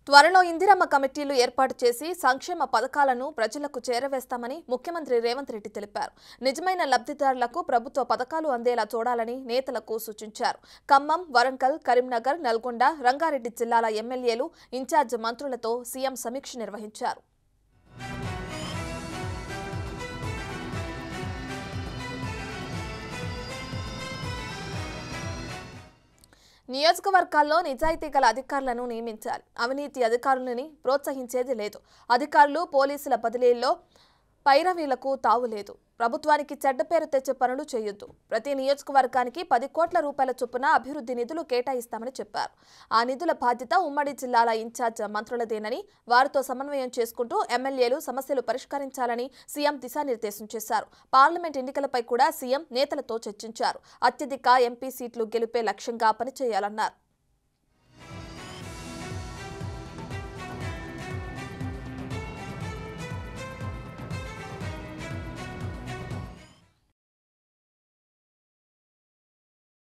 త్వరలో ఇందిరమ్మ కమిటీలు ఏర్పాటు చేసి సంక్షేమ పథకాలను ప్రజలకు చేరవేస్తామని ముఖ్యమంత్రి రేవంత్ రెడ్డి తెలిపారు నిజమైన లబ్ధిదారులకు ప్రభుత్వ పథకాలు అందేలా చూడాలని నేతలకు సూచించారు ఖమ్మం వరంగల్ కరీంనగర్ నల్గొండ రంగారెడ్డి జిల్లాల ఎమ్మెల్యేలు ఇన్ఛార్జ్ మంత్రులతో సీఎం సమీక్ష నిర్వహించారు నియోజకవర్గాల్లో నిజాయితీ గల అధికారులను నియమించాలి అవినీతి అధికారులని ప్రోత్సహించేది లేదు అధికారులు పోలీసుల బదిలీల్లో పైరవీలకు తావు లేదు ప్రభుత్వానికి చెడ్డ పేరు తెచ్చే పనులు చేయొద్దు ప్రతి నియోజకవర్గానికి పది కోట్ల రూపాయల చొప్పున అభివృద్ధి నిధులు కేటాయిస్తామని చెప్పారు ఆ నిధుల బాధ్యత ఉమ్మడి జిల్లాల ఇన్ఛార్జ్ మంత్రులదేనని వారితో సమన్వయం చేసుకుంటూ ఎమ్మెల్యేలు సమస్యలు పరిష్కరించాలని సీఎం దిశానిర్దేశం చేశారు పార్లమెంట్ ఎన్నికలపై కూడా సీఎం నేతలతో చర్చించారు అత్యధిక ఎంపీ సీట్లు గెలిపే లక్ష్యంగా పనిచేయాలన్నారు